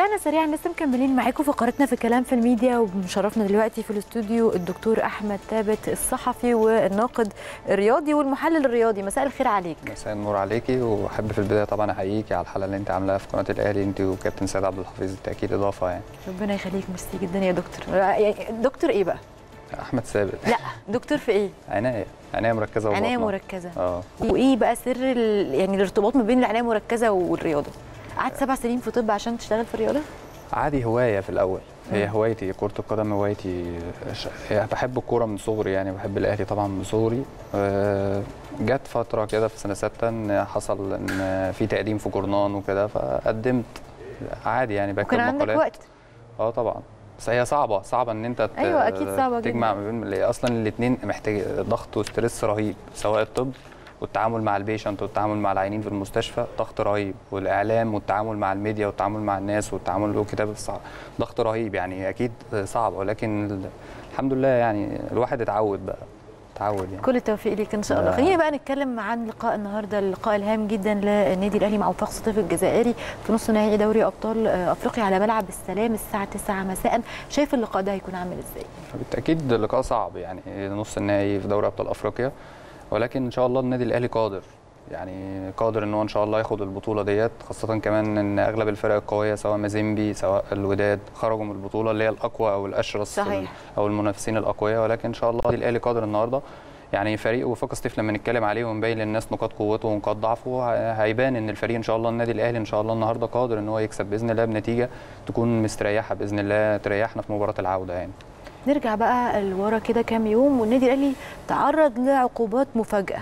رجعنا سريعا لسه مكملين معاكم فقرتنا في كلام في الميديا ومشرفنا دلوقتي في الاستوديو الدكتور احمد ثابت الصحفي والناقد الرياضي والمحلل الرياضي مساء الخير عليك مساء النور عليكي واحب في البدايه طبعا احييكي على الحلقه اللي انت عاملاها في قناه الاهلي انت وكابتن سيد عبد الحفيظ بالتاكيد اضافه يعني ربنا يخليك ميرسي جدا يا دكتور يعني دكتور ايه بقى احمد ثابت لا دكتور في ايه عنايه عنايه مركزه عنايه وبطنة. مركزه اه وايه بقى سر ال... يعني الارتباط ما بين العنايه المركزه والرياضه قعدت سبع سنين في طب عشان تشتغل في الرياضه عادي هوايه في الاول هي مم. هوايتي كره القدم هوايتي ش- يعني بحب الكوره من صغري يعني بحب الاهلي طبعا من صغري آه، جت فتره كده في سنه سته ان حصل ان في تقديم في جورنان وكده فقدمت عادي يعني بكتب وكان عندك مقالات وقت اه طبعا بس هي صعبه صعبه ان انت ت- أيوة، أكيد صعبة تجمع جداً. ما بين اصلا الاثنين محتاج ضغط وستريس رهيب سواء الطب والتعامل مع البيشنت والتعامل مع العيانين في المستشفى ضغط رهيب والاعلام والتعامل مع الميديا والتعامل مع الناس والتعامل وكتابه الصع- ضغط رهيب يعني اكيد صعب ولكن ال- الحمد لله يعني الواحد اتعود بقى اتعود يعني كل التوفيق ليك ان شاء الله آه. خلينا بقى نتكلم عن لقاء النهارده اللقاء الهام جدا للنادي الاهلي مع وفاق سطيف الجزائري في نص نهائي دوري ابطال آه، افريقيا على ملعب السلام الساعه 9 مساء شايف اللقاء ده هيكون عامل ازاي بالتاكيد لقاء صعب يعني نص النهائي في دوري ابطال افريقيا ولكن ان شاء الله النادي الاهلي قادر يعني قادر ان هو ان شاء الله ياخد البطوله ديت خاصه كمان ان اغلب الفرق القويه سواء مازيمبي سواء الوداد خرجوا من البطوله اللي هي الاقوى او الاشرس صحيح. او المنافسين الاقوياء ولكن ان شاء الله النادي الاهلي قادر النهارده يعني فريق وفاق سطيف لما نتكلم عليه ونبين للناس نقاط قوته ونقاط ضعفه ه- هيبان ان الفريق ان شاء الله النادي الاهلي ان شاء الله النهارده قادر ان هو يكسب باذن الله بنتيجه تكون مستريحه باذن الله تريحنا في مباراه العوده يعني نرجع بقى لورا كده كام يوم والنادي الاهلي تعرض لعقوبات مفاجاه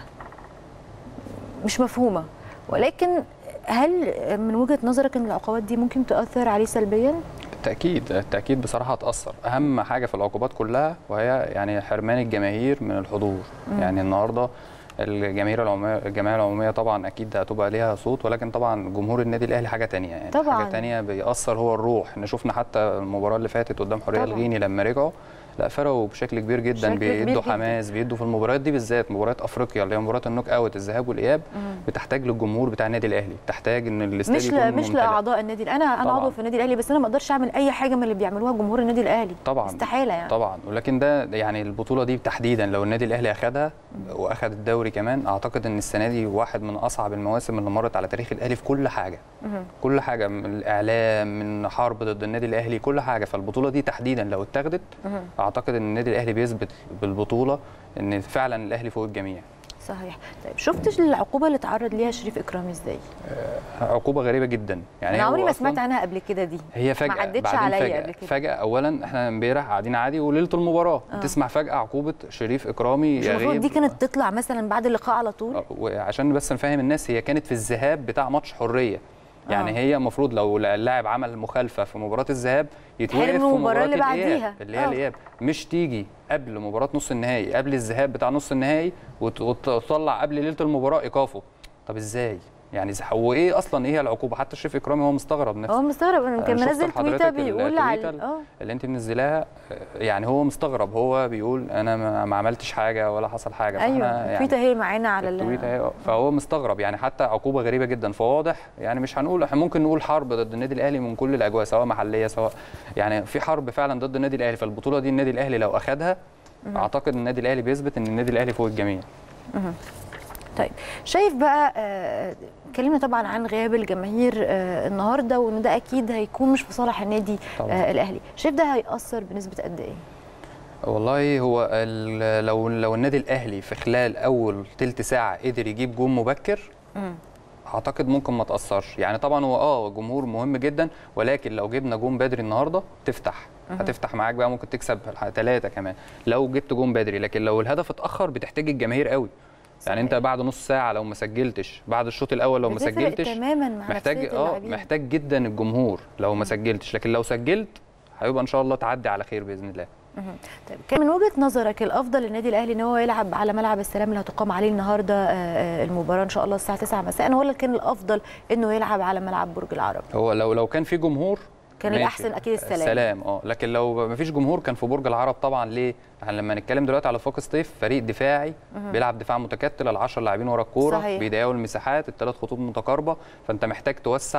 مش مفهومه ولكن هل من وجهه نظرك ان العقوبات دي ممكن تاثر عليه سلبيا بالتاكيد التاكيد بصراحه هتاثر اهم حاجه في العقوبات كلها وهي يعني حرمان الجماهير من الحضور مم. يعني النهارده الجماهير العموميه الجمعيه العموميه طبعا اكيد هتبقى ليها صوت ولكن طبعا جمهور النادي الاهلي حاجه تانية يعني طبعاً. حاجه تانية بيأثر هو الروح احنا شفنا حتى المباراه اللي فاتت قدام حريه طبعاً. الغيني لما رجعوا لا فرقوا بشكل كبير جدا بشكل كبير بيدوا جداً. حماس بيدوا في المباريات دي بالذات مباريات افريقيا اللي هي مباراه النوك اوت الذهاب والاياب مم. بتحتاج للجمهور بتاع النادي الاهلي بتحتاج ان الاستاد مش يكون ل... مش ممتلئ. لاعضاء النادي انا انا طبعاً. عضو في النادي الاهلي بس انا ما اقدرش اعمل اي حاجه من اللي بيعملوها جمهور النادي الاهلي طبعا استحاله يعني طبعا ولكن ده يعني البطوله دي تحديدا لو النادي الاهلي اخدها واخد الدوري كمان اعتقد ان السنه دي واحد من اصعب المواسم اللي مرت على تاريخ الاهلي في كل حاجه مهم. كل حاجه من الاعلام من حرب ضد النادي الاهلي كل حاجه فالبطوله دي تحديدا لو اتاخدت مهم. اعتقد ان النادي الاهلي بيثبت بالبطوله ان فعلا الاهلي فوق الجميع صحيح طيب شفتش العقوبه اللي تعرض ليها شريف اكرامي ازاي عقوبه غريبه جدا يعني انا هو عمري ما أصلاً- سمعت عنها قبل كده دي هي فجأة ما عدتش بعدين عليا فجأة قبل كده. فجأة أولا احنا امبارح قاعدين عادي وليلة المباراة آه. تسمع فجأة عقوبة شريف إكرامي مش المفروض يغيب دي كانت تطلع مثلا بعد اللقاء على طول آه، وعشان بس نفهم الناس هي كانت في الذهاب بتاع ماتش حريه يعني آه. هي المفروض لو اللاعب عمل مخالفه في مباراه الذهاب يتوقف في المباراة مباراه اللي الإياب، بعديها. اللي هي آه. الاياب مش تيجي قبل مباراه نص النهائي قبل الذهاب بتاع نص النهائي وت- وتطلع قبل ليله المباراه ايقافه طب ازاي يعني إز- هو ايه اصلا ايه العقوبه حتى شريف اكرامي هو مستغرب نفسه هو مستغرب انا كان شفت منزل تويته لحضرتك بيقول على التويتة اه اللي انت منزلاها آه، يعني هو مستغرب هو بيقول انا ما ما عملتش حاجه ولا حصل حاجه ايوه فاحنا التويته هي معانا على ال- التويته اهي فهو مستغرب يعني حتى عقوبه غريبه جدا فواضح يعني مش هنقول احنا ممكن نقول حرب ضد النادي الاهلي من كل الاجواء سواء محليه سواء يعني في حرب فعلا ضد النادي الاهلي فالبطوله دي النادي الاهلي لو اخدها اعتقد ان النادي الاهلي بيثبت ان النادي الاهلي فوق الجميع طيب شايف بقى آه، اتكلمنا طبعا عن غياب الجماهير آه، النهارده وان ده اكيد هيكون مش في صالح النادي طبعاً. آه، الاهلي شايف ده هيأثر بنسبه قد ايه والله هو ال- لو لو النادي الاهلي في خلال اول تلت ساعه قدر يجيب جون مبكر مم. اعتقد ممكن ما تاثرش يعني طبعا هو اه جمهور مهم جدا ولكن لو جبنا جون بدري النهارده تفتح هتفتح معاك بقى ممكن تكسب ثلاثه كمان لو جبت جون بدري لكن لو الهدف اتاخر بتحتاج الجماهير قوي يعني انت بعد نص ساعه لو ما سجلتش بعد الشوط الاول لو ما بتفرق سجلتش تماما مع محتاج نفسية اه اللاعبين. محتاج جدا الجمهور لو ما سجلتش لكن لو سجلت هيبقى ان شاء الله تعدي على خير باذن الله مهم. طيب كان من وجهه نظرك الافضل للنادي الاهلي ان هو يلعب على ملعب السلام اللي هتقام عليه النهارده آه، آه، المباراه ان شاء الله الساعه 9 مساء ولا كان الافضل انه يلعب على ملعب برج العرب هو لو لو كان في جمهور كان ماشي. الأحسن أكيد السلام. السلام اه لكن لو ما فيش جمهور كان في برج العرب طبعا ليه؟ احنا لما نتكلم دلوقتي على فوق سطيف فريق دفاعي بيلعب دفاع متكتل ال 10 لاعبين ورا الكوره صحيح. بيضيقوا المساحات الثلاث خطوط متقاربه فانت محتاج توسع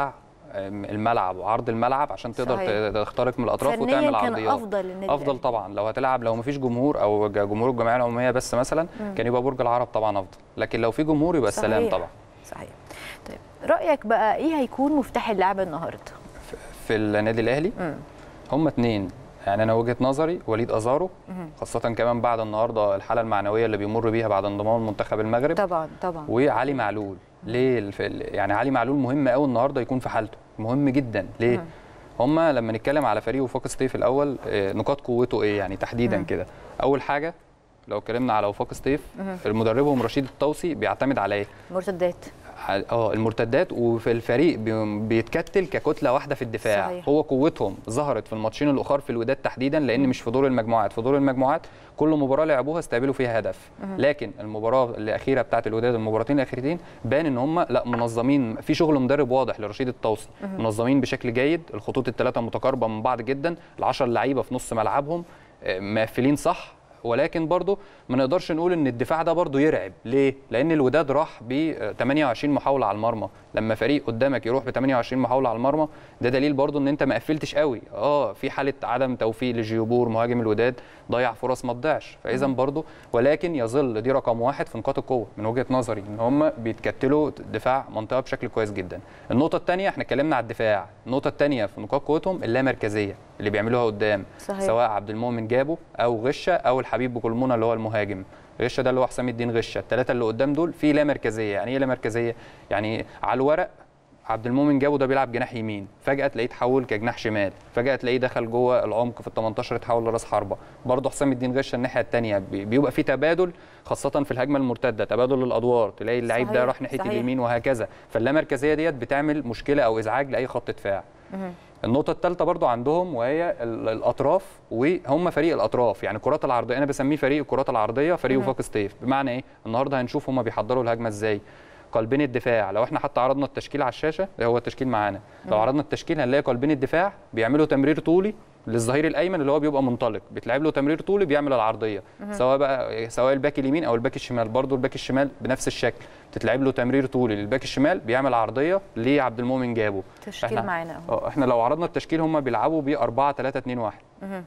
آم، الملعب وعرض الملعب عشان تقدر صحيح. ت- تخترق من الاطراف فنيا وتعمل كان عرضيات افضل للنادي افضل الأهلي. طبعا لو هتلعب لو مفيش جمهور او ج- جمهور الجمعيه العموميه بس مثلا كان يبقى برج العرب طبعا افضل لكن لو في جمهور يبقى السلام صحيح. طبعا صحيح طيب رايك بقى ايه هيكون مفتاح اللعب النهارده في النادي الاهلي مم. هم اتنين يعني انا وجهه نظري وليد ازارو خاصه كمان بعد النهارده الحاله المعنويه اللي بيمر بيها بعد انضمام منتخب المغرب طبعا طبعا وعلي معلول ليه الف... يعني علي معلول مهم قوي النهارده يكون في حالته مهم جدا ليه هما لما نتكلم على فريق وفاق سطيف الاول آه، نقاط قوته ايه يعني تحديدا كده اول حاجه لو اتكلمنا على وفاق سطيف المدربهم رشيد الطوسي بيعتمد على ايه مرتدات على- اه المرتدات وفي الفريق بي- بيتكتل ككتله واحده في الدفاع صحيح. هو قوتهم ظهرت في الماتشين الاخر في الوداد تحديدا لان مش في دور المجموعات في دور المجموعات كل مباراه لعبوها استقبلوا فيها هدف لكن المباراه الاخيره بتاعت الوداد المباراتين الاخيرتين بان ان هم لا منظمين في شغل مدرب واضح لرشيد الطوسي منظمين بشكل جيد الخطوط الثلاثه متقاربه من بعض جدا العشر لعيبه في نص ملعبهم آه، مقفلين صح ولكن برضه ما نقدرش نقول ان الدفاع ده برضه يرعب ليه لان الوداد راح ب 28 محاوله على المرمى لما فريق قدامك يروح ب 28 محاوله على المرمى ده دليل برضه ان انت ما قفلتش قوي اه في حاله عدم توفيق لجيوبور مهاجم الوداد ضيع فرص ما تضيعش فاذا برضه ولكن يظل دي رقم واحد في نقاط القوه من وجهه نظري ان هم بيتكتلوا دفاع منطقه بشكل كويس جدا النقطه الثانيه احنا اتكلمنا على الدفاع النقطه الثانيه في نقاط قوتهم اللامركزيه اللي بيعملوها قدام صحيح. سواء عبد المؤمن جابه او غشه او الحبيب بكلمونه اللي هو المهاجم غشه ده اللي هو حسام الدين غشه الثلاثه اللي قدام دول في لا مركزيه يعني ايه لا مركزيه يعني على الورق عبد المؤمن جابه ده بيلعب جناح يمين فجاه تلاقيه اتحول كجناح شمال فجاه تلاقيه دخل جوه العمق في ال 18 اتحول لراس حربه برضه حسام الدين غشه الناحيه الثانيه بيبقى في تبادل خاصه في الهجمه المرتده تبادل الادوار تلاقي اللعيب ده صحيح، راح ناحيه صحيح. اليمين وهكذا فاللامركزيه ديت بتعمل مشكله او ازعاج لاي خط دفاع النقطة الثالثة برضو عندهم وهي ال- الأطراف وهم فريق الأطراف يعني الكرات العرضية أنا بسميه فريق الكرات العرضية فريق وفاق سطيف بمعنى إيه؟ النهاردة هنشوف هم بيحضروا الهجمة إزاي قلبين الدفاع لو احنا حتى عرضنا التشكيل على الشاشة ده هو التشكيل معانا لو عرضنا التشكيل هنلاقي قلبين الدفاع بيعملوا تمرير طولي للظهير الايمن اللي هو بيبقى منطلق بيتلعب له تمرير طولي بيعمل العرضيه سواء بقى سواء الباك اليمين او الباك الشمال برضو الباك الشمال بنفس الشكل بتتلعب له تمرير طولي للباك الشمال بيعمل عرضيه لعبد المؤمن جابه تشكيل إحنا- معانا أهو. اه احنا لو عرضنا التشكيل هم بيلعبوا ب 4 3 2 1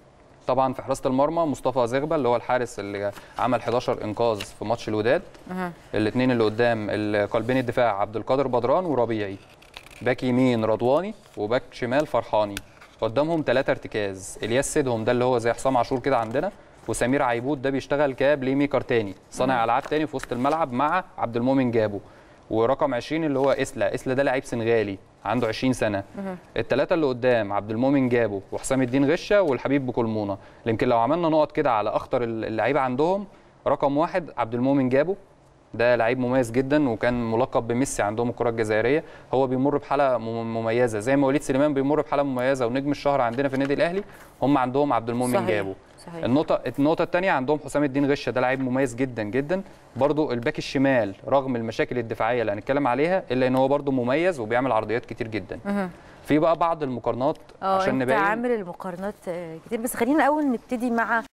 طبعا في حراسه المرمى مصطفى زغبه اللي هو الحارس اللي عمل 11 انقاذ في ماتش الوداد الاثنين اللي قدام ال- قلبين الدفاع عبد القادر بدران وربيعي باك يمين رضواني وباك شمال فرحاني قدامهم ثلاثة ارتكاز الياس سيدهم ده اللي هو زي حسام عاشور كده عندنا وسمير عيبود ده بيشتغل كبلاي ميكر تاني صانع العاب تاني في وسط الملعب مع عبد المؤمن جابو ورقم 20 اللي هو اسلا اسلا ده لعيب سنغالي عنده 20 سنه الثلاثه اللي قدام عبد المؤمن جابو وحسام الدين غشه والحبيب بكلمونه يمكن لو عملنا نقط كده على اخطر اللعيبه عندهم رقم واحد عبد المؤمن جابو ده لعيب مميز جدا وكان ملقب بميسي عندهم الكره الجزائريه هو بيمر بحاله مم- مميزه زي ما وليد سليمان بيمر بحاله مميزه ونجم الشهر عندنا في النادي الاهلي هم عندهم عبد المؤمن صحيح. جابو صحيح. النقطة النقطة الثانية عندهم حسام الدين غشة ده لعيب مميز جدا جدا برضو الباك الشمال رغم المشاكل الدفاعية اللي هنتكلم عليها إلا إن هو برضو مميز وبيعمل عرضيات كتير جدا في بقى بعض المقارنات اه عشان انت نبين عامل المقارنات آه، كتير بس خلينا الاول نبتدي مع آه،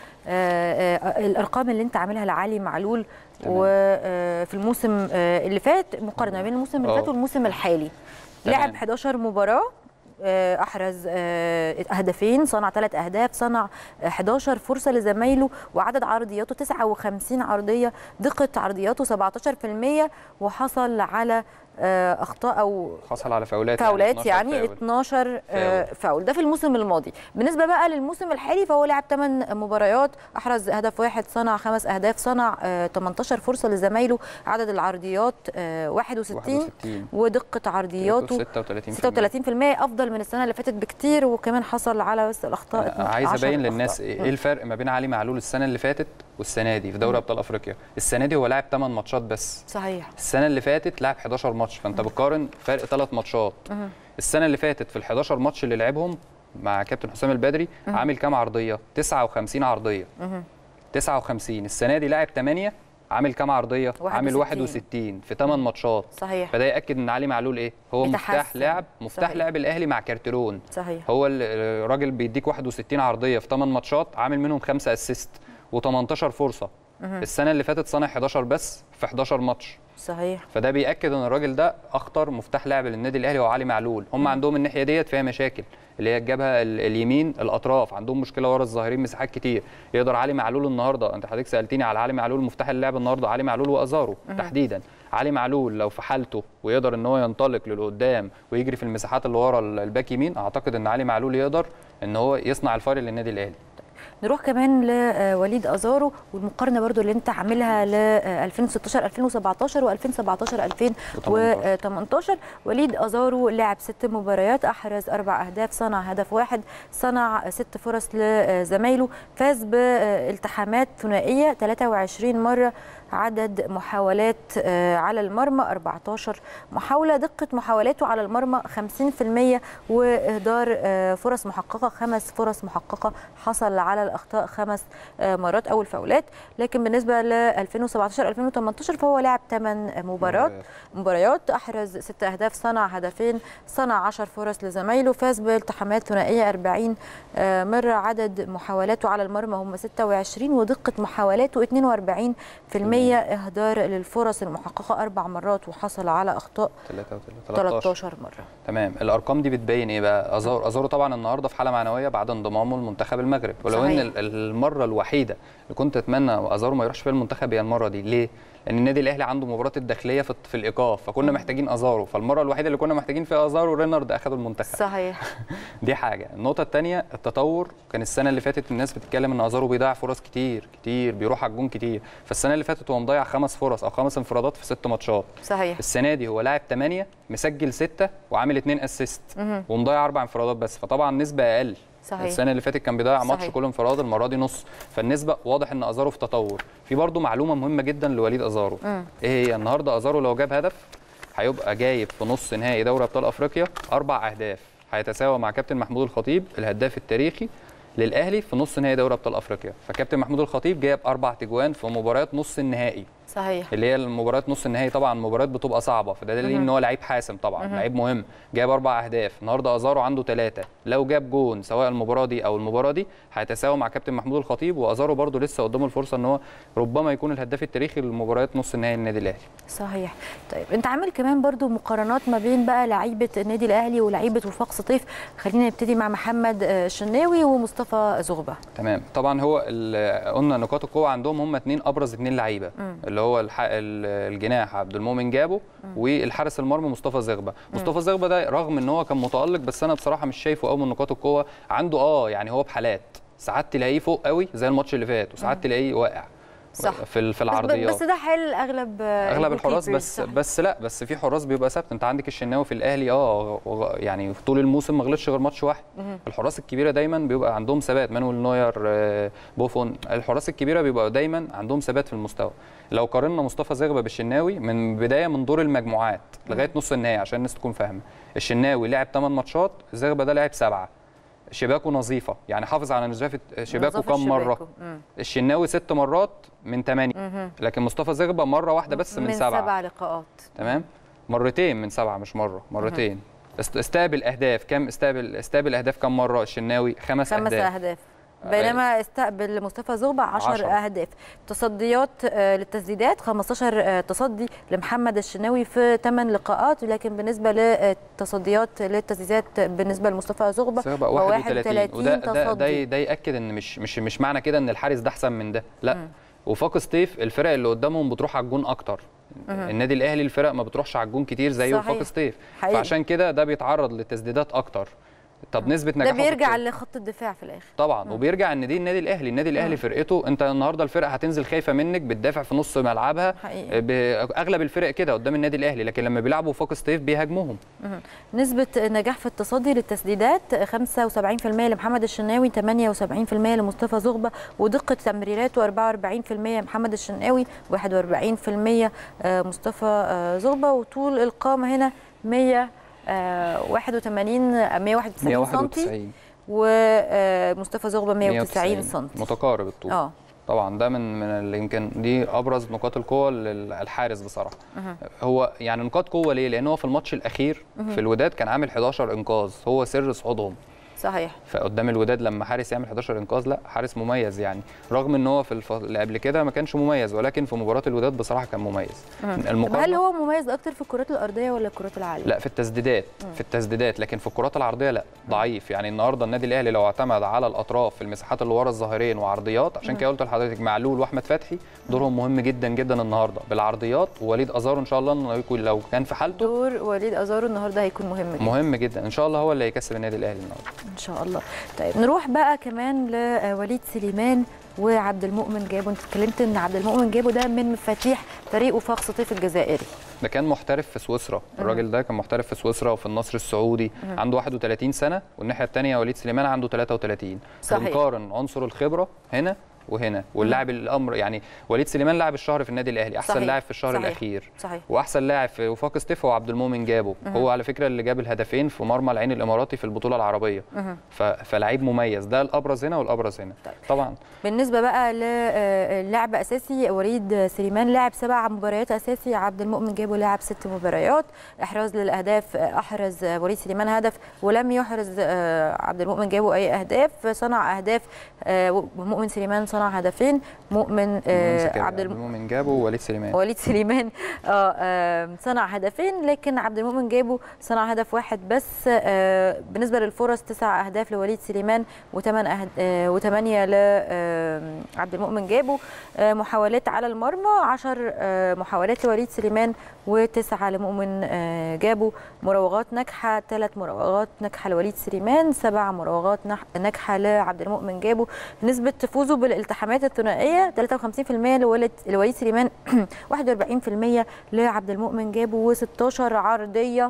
آه، الارقام اللي انت عاملها لعلي معلول تمام. وفي الموسم آه، اللي فات مقارنه بين الموسم اللي اه. فات والموسم الحالي تمام. لعب 11 مباراه آه، احرز آه، هدفين صنع ثلاث اهداف صنع آه، 11 فرصه لزمايله وعدد عرضياته 59 عرضيه دقه عرضياته 17% وحصل على آه، اخطاء او حصل على فاولات فاولات 12 يعني فاول. 12 آه، فاول. فاول ده في الموسم الماضي بالنسبه بقى للموسم الحالي فهو لعب 8 مباريات احرز هدف واحد صنع خمس اهداف صنع آه، 18 فرصه لزمايله عدد العرضيات آه، 61 61 ودقه عرضياته 36 36% افضل من السنه اللي فاتت بكتير وكمان حصل على بس الاخطاء أنا عايز 10 ابين للناس أخطاء. ايه الفرق ما بين علي معلول السنه اللي فاتت والسنه دي في دوري ابطال افريقيا السنه دي هو لاعب 8 ماتشات بس صحيح السنه اللي فاتت لعب 11 ماتش فانت بتقارن فرق ثلاث ماتشات السنه اللي فاتت في ال 11 ماتش اللي لعبهم مع كابتن حسام البدري عامل كام عرضيه 59 عرضيه 59 السنه دي لاعب 8 عامل كام عرضيه عامل 61. 61 في 8 ماتشات صحيح فده ياكد ان علي معلول ايه هو مفتاح بيتحسن. لعب مفتاح صحيح. لعب الاهلي مع كارتيرون صحيح هو ال- الراجل بيديك 61 عرضيه في 8 ماتشات عامل منهم 5 اسيست و18 فرصه السنه اللي فاتت صنع 11 بس في 11 ماتش صحيح فده بياكد ان الراجل ده اخطر مفتاح لعب للنادي الاهلي هو علي معلول هم عندهم الناحيه ديت فيها مشاكل اللي هي الجبهه ال- اليمين الاطراف عندهم مشكله ورا الظاهرين مساحات كتير يقدر علي معلول النهارده انت حضرتك سالتني على علي معلول مفتاح اللعب النهارده علي معلول وازارو تحديدا علي معلول لو في حالته ويقدر ان هو ينطلق للقدام ويجري في المساحات اللي ورا ال- الباك يمين اعتقد ان علي معلول يقدر ان هو يصنع الفارق للنادي الاهلي نروح كمان لوليد ازارو والمقارنه برضو اللي انت عاملها ل 2016 2017 و2017 2018 وليد ازارو لعب ست مباريات احرز اربع اهداف صنع هدف واحد صنع ست فرص لزمايله فاز بالتحامات ثنائيه 23 مره عدد محاولات على المرمى 14 محاولة دقة محاولاته على المرمى 50% وإهدار فرص محققة خمس فرص محققة حصل على الأخطاء خمس مرات أو الفاولات لكن بالنسبة ل 2017 2018 فهو لعب 8 مباريات مباريات أحرز 6 أهداف صنع هدفين صنع 10 فرص لزمايله فاز بالتحامات ثنائية 40 مرة عدد محاولاته على المرمى هم 26 ودقة محاولاته 42 في المية إهدار للفرص المحققة أربع مرات وحصل على أخطاء 13 مرة تمام الارقام دي بتبين ايه بقى ازارو ازارو طبعا النهارده في حاله معنويه بعد انضمامه لمنتخب المغرب ولو صحيح. ان المره الوحيده اللي كنت اتمنى ازارو ما يروحش فيها المنتخب هي المره دي ليه لان النادي الاهلي عنده مباراه الداخليه في, في الايقاف فكنا محتاجين ازارو فالمره الوحيده اللي كنا محتاجين فيها ازارو رينارد اخذوا المنتخب صحيح دي حاجه النقطه الثانيه التطور كان السنه اللي فاتت الناس بتتكلم ان ازارو بيضيع فرص كتير كتير بيروح على الجون كتير فالسنه اللي فاتت هو مضيع خمس فرص او خمس انفرادات في ست ماتشات صحيح السنه دي هو لاعب 8 مسجل 6 وعامل 2 اسيست ومضيع اربع انفرادات بس فطبعا نسبه اقل صحيح. السنه اللي فاتت كان بيضيع ماتش صحيح. كل انفراد المره دي نص فالنسبه واضح ان ازارو في تطور في برضو معلومه مهمه جدا لوليد ازارو ايه هي النهارده ازارو لو جاب هدف هيبقى جايب في نص نهائي دوري ابطال افريقيا اربع اهداف هيتساوى مع كابتن محمود الخطيب الهداف التاريخي للاهلي في نص نهائي دوري ابطال افريقيا فكابتن محمود الخطيب جايب اربع تجوان في مباريات نص النهائي صحيح اللي هي المباريات نص النهائي طبعا مباريات بتبقى صعبه فده دليل ان هو لعيب حاسم طبعا لعيب مهم جايب اربع اهداف النهارده ازارو عنده ثلاثه لو جاب جون سواء المباراه دي او المباراه دي هيتساوى مع كابتن محمود الخطيب وازارو برده لسه قدامه الفرصه ان هو ربما يكون الهداف التاريخي لمباريات نص النهائي النادي الاهلي صحيح طيب انت عامل كمان برضو مقارنات ما بين بقى لعيبه النادي الاهلي ولعيبه وفاق سطيف خلينا نبتدي مع محمد آه، الشناوي ومصطفى زغبه تمام طبعا هو ال- قلنا نقاط القوه عندهم هم اثنين ابرز اثنين لعيبه اللي هو الح... ال- الجناح عبد المؤمن جابو والحارس المرمى مصطفى زغبه مصطفى زغبه ده رغم ان هو كان متالق بس انا بصراحه مش شايفه قوي من نقاط القوه عنده اه يعني هو بحالات ساعات تلاقيه فوق قوي زي الماتش اللي فات وساعات تلاقيه واقع صح. في ال- في بس, العرضيات بس ده حل اغلب آه، اغلب الحراس الجول بس كيبرز، صح. بس لا بس في حراس بيبقى ثابت انت عندك الشناوي في الاهلي اه وغ- يعني في طول الموسم ما غلطش غير ماتش واحد الحراس الكبيره دايما بيبقى عندهم ثبات مانويل نوير آه، بوفون الحراس الكبيره بيبقى دايما عندهم ثبات في المستوى لو قارنا مصطفى زغبه بالشناوي من بدايه من دور المجموعات لغايه نص النهائي عشان الناس تكون فاهمه الشناوي لعب 8 ماتشات زغبه ده لعب سبعه شباكه نظيفه يعني حافظ على نظافه شباكه نظافة كم مره شباكه. مم. الشناوي ست مرات من ثمانيه لكن مصطفى زغبه مره واحده بس من, من سبعه سبع لقاءات تمام مرتين من سبعه مش مره مرتين است- استقبل اهداف كم استقبل استقبل اهداف كم مره الشناوي خمس, خمس اهداف اهداف بينما استقبل مصطفى زغبة 10 عشرة. اهداف تصديات آه، للتسديدات 15 آه، تصدي لمحمد الشناوي في 8 لقاءات لكن بالنسبه للتصديات للتسديدات بالنسبه لمصطفى زغبة زغبه هو 31 وده ده, ده, تصدي ده ياكد ان مش مش مش معنى كده ان الحارس ده احسن من ده لا وفاق سطيف الفرق اللي قدامهم بتروح على الجون اكتر النادي الاهلي الفرق ما بتروحش على الجون كتير زي صحيح. وفاق سطيف حقيقي. فعشان كده ده بيتعرض للتسديدات اكتر طب نسبه ده نجاحه في بيرجع الكورة. لخط الدفاع في الاخر طبعا وبيرجع ان دي النادي الاهلي النادي الاهلي فرقته انت النهارده الفرقه هتنزل خايفه منك بتدافع في نص ملعبها حقيقي. ب- اغلب الفرق كده قدام النادي الاهلي لكن لما بيلعبوا فوق ستيف بيهاجموهم نسبة نجاح في التصدي للتسديدات 75% لمحمد الشناوي 78% لمصطفى زغبة ودقة تمريراته 44% محمد الشناوي 41% آه، مصطفى آه، زغبة وطول القامة هنا 181 191 سم 191 ومصطفى زغبة 190 سم متقارب الطول اه طبعا ده من من اللي يمكن دي ابرز نقاط القوه للحارس بصراحه هو يعني نقاط قوه ليه لان هو في الماتش الاخير في الوداد كان عامل 11 انقاذ هو سر صعودهم صحيح فقدام الوداد لما حارس يعمل 11 انقاذ لا حارس مميز يعني رغم ان هو في الف... اللي قبل كده ما كانش مميز ولكن في مباراه الوداد بصراحه كان مميز طب هل هو مميز اكتر في الكرات الارضيه ولا الكرات العاليه لا في التسديدات في التسديدات لكن في الكرات العرضيه لا ضعيف يعني النهارده النادي الاهلي لو اعتمد على الاطراف في المساحات اللي ورا الظهيرين وعرضيات عشان كده قلت لحضرتك معلول واحمد فتحي دورهم مهم جدا جدا النهارده بالعرضيات ووليد ازارو ان شاء الله انه يكون لو كان في حالته دور وليد ازارو النهارده هيكون مهم جدا مهم جدا ان شاء الله هو اللي هيكسب النادي الاهلي النهارده ان شاء الله طيب نروح بقى كمان لوليد سليمان وعبد المؤمن جابو انت اتكلمت ان عبد المؤمن جابو ده من مفاتيح فريق وفاق سطيف الجزائري ده كان محترف في سويسرا الراجل ده كان محترف في سويسرا وفي النصر السعودي مم. عنده 31 سنه والناحيه الثانيه وليد سليمان عنده 33 صحيح. بنقارن عنصر الخبره هنا وهنا واللاعب الامر يعني وليد سليمان لاعب الشهر في النادي الاهلي احسن صحيح. لاعب في الشهر صحيح. الاخير صحيح واحسن لاعب في وفاق ستيف هو عبد المؤمن جابو مهم. هو على فكره اللي جاب الهدفين في مرمى العين الاماراتي في البطوله العربيه مهم. ف... فلعيب مميز ده الابرز هنا والابرز هنا طيب. طبعا بالنسبه بقى للاعب اساسي وليد سليمان لاعب سبع مباريات اساسي عبد المؤمن جابو لاعب ست مباريات احراز للاهداف احرز وليد سليمان هدف ولم يحرز آه، عبد المؤمن جابو اي اهداف صنع اهداف آه، ومؤمن سليمان صنع هدفين مؤمن آه، عبد عبد الم... المؤمن جابو ووليد سليمان وليد سليمان آه، آه صنع هدفين لكن عبد المؤمن جابو صنع هدف واحد بس آه بالنسبه للفرص تسع اهداف لوليد سليمان وثمان أهد... آه وثمانيه لعبد المؤمن جابو آه محاولات على المرمى 10 آه محاولات لوليد سليمان وتسعه لمؤمن آه جابو مراوغات ناجحه ثلاث مراوغات ناجحه لوليد سليمان سبع مراوغات نح- ناجحه لعبد المؤمن جابو نسبه فوزه بالالتحامات الثنائيه 53% لوليد لوليد سليمان 41% لعبد المؤمن جابو و16 عرضيه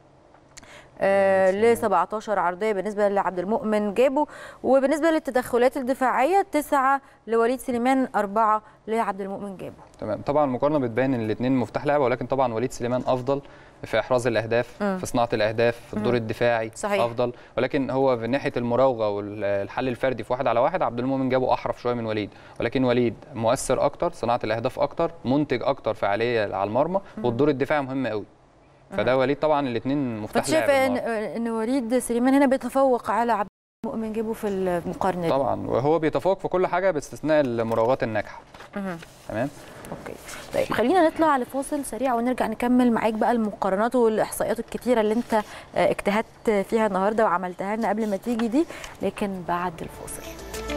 آه ل 17 عرضيه بالنسبه لعبد المؤمن جابو وبالنسبه للتدخلات الدفاعيه تسعه لوليد سليمان اربعه لعبد المؤمن جابو تمام طبعا المقارنه بتبين ان الاثنين مفتاح لعبه ولكن طبعا وليد سليمان افضل في احراز الاهداف مم. في صناعه الاهداف في الدور مم. الدفاعي صحيح. افضل ولكن هو في ناحيه المراوغه والحل الفردي في واحد على واحد عبد المؤمن جابه احرف شويه من وليد ولكن وليد مؤثر اكتر صناعه الاهداف اكتر منتج اكتر فعاليه على المرمى والدور الدفاعي مهم قوي فده وليد طبعا الاثنين مفتاح فانت لعب شايف ان النهاردة. ان وليد سليمان هنا بيتفوق على عبد المؤمن جابو في المقارنه دي طبعا وهو بيتفوق في كل حاجه باستثناء المراوغات الناجحه مهم. تمام اوكي طيب خلينا نطلع لفاصل سريع ونرجع نكمل معاك بقى المقارنات والاحصائيات الكتيره اللي انت آه، اجتهدت فيها النهارده وعملتها لنا قبل ما تيجي دي لكن بعد الفاصل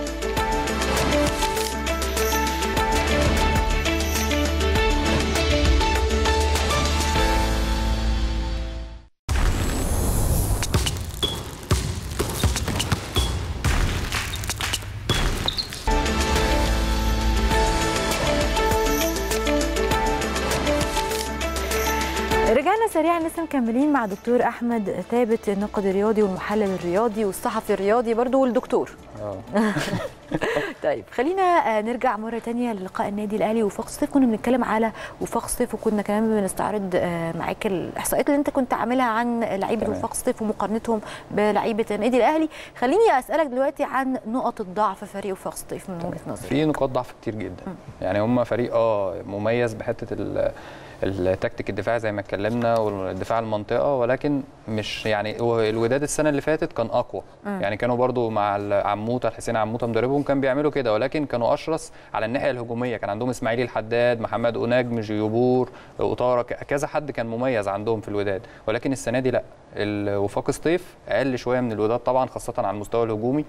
رجعنا سريعا لسه مكملين مع دكتور احمد ثابت الناقد الرياضي والمحلل الرياضي والصحفي الرياضي برضو والدكتور اه طيب خلينا آه، نرجع مره تانية للقاء النادي الاهلي وفاق سطيف كنا بنتكلم على وفاق سطيف وكنا كمان بنستعرض آه، معاك الاحصائيات اللي انت كنت عاملها عن لعيبه تمام. وفاق سطيف ومقارنتهم بلعيبه النادي الاهلي خليني اسالك دلوقتي عن نقط الضعف فريق وفاق سطيف من وجهه نظرك في نقاط ضعف كتير جدا يعني هم فريق اه مميز بحته ال- التكتيك الدفاعي زي ما اتكلمنا والدفاع المنطقه ولكن مش يعني هو الوداد السنه اللي فاتت كان اقوى مم. يعني كانوا برضو مع ال- عموته الحسين عموته مدربهم كان بيعملوا كده ولكن كانوا اشرس على الناحيه الهجوميه كان عندهم اسماعيلي الحداد محمد اوناجم جيوبور اوتارا ك- كذا حد كان مميز عندهم في الوداد ولكن السنه دي لا الوفاق سطيف اقل شويه من الوداد طبعا خاصه على المستوى الهجومي